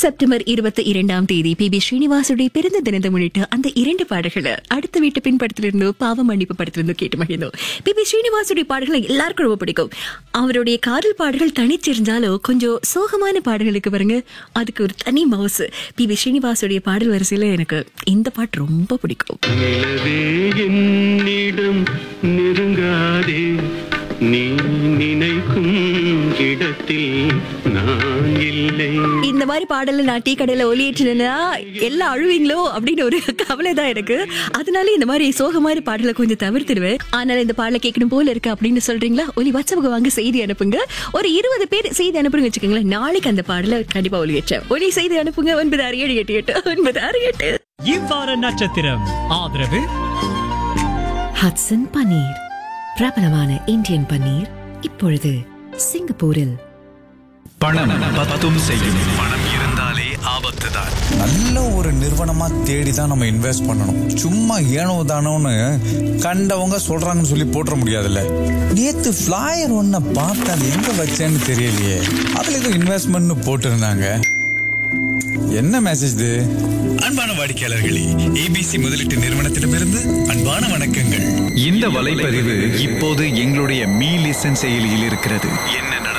September இருபத்தி இரண்டாம் தேதி பி பி ஸ்ரீனிவாசுடைய பிறந்த தினத்தை முன்னிட்டு அந்த இரண்டு பாடல்களை அடுத்த வீட்டு பின் படத்திலிருந்து பாவ மன்னிப்பு படத்திலிருந்து கேட்டு மகிழ்ந்தோம் பி பி ஸ்ரீனிவாசுடைய பாடல்களை எல்லாருக்கும் ரொம்ப பிடிக்கும் அவருடைய காதல் பாடல்கள் தனிச்சிருந்தாலும் கொஞ்சம் சோகமான பாடல்களுக்கு பாருங்க அதுக்கு ஒரு தனி மவுசு பி பி ஸ்ரீனிவாசுடைய பாடல் வரிசையில எனக்கு இந்த பாட்டு ரொம்ப பிடிக்கும் நிலவே என்னிடம் நெருங்காதே நீ நினைக்கும் இடத்தில் நான் இல்லை இந்த மாதிரி பாடல நான் டீ கடையில ஒலியேற்றினா எல்லாம் அழுவீங்களோ அப்படின்னு ஒரு கவலை தான் எனக்கு அதனால இந்த மாதிரி சோகமான பாடலை கொஞ்சம் தவிர்த்துடுவேன் ஆனால் இந்த பாடலை கேட்கணும் போல இருக்கு அப்படின்னு சொல்றீங்களா ஒலி வாட்ஸ்அப்புக்கு வாங்க செய்தி அனுப்புங்க ஒரு இருபது பேர் செய்தி அனுப்புங்க வச்சுக்கோங்களேன் நாளைக்கு அந்த பாடலை கண்டிப்பா ஒலியேற்றேன் ஒலி செய்தி அனுப்புங்க ஒன்பது ஆறு ஏழு எட்டு எட்டு ஒன்பது ஆறு எட்டு இவ்வார நட்சத்திரம் ஆதரவு ஹட்சன் பன்னீர் பிரபலமான இந்தியன் பன்னீர் இப்பொழுது சிங்கப்பூரில் பணம் பத்தும் செய்யும் பணம் இருந்தாலே ஆபத்து தான் நல்ல ஒரு நிறுவனமா தேடி தான் நம்ம இன்வெஸ்ட் பண்ணணும் சும்மா ஏனோ தானோன்னு கண்டவங்க சொல்றாங்கன்னு சொல்லி போட்டுற முடியாதுல்ல நேத்து ஃபிளாயர் ஒன்ன பார்த்தா அது எங்க வச்சேன்னு தெரியலையே அதுல ஏதோ இன்வெஸ்ட்மெண்ட்னு போட்டிருந்தாங்க என்ன மெசேஜ் இது அன்பான வாடிக்கையாளர்களே ஏபிசி முதலீட்டு நிறுவனத்திடமிருந்து அன்பான வணக்கங்கள் இந்த வலைப்பதிவு இப்போது எங்களுடைய மீ லிசன் செயலியில் இருக்கிறது என்ன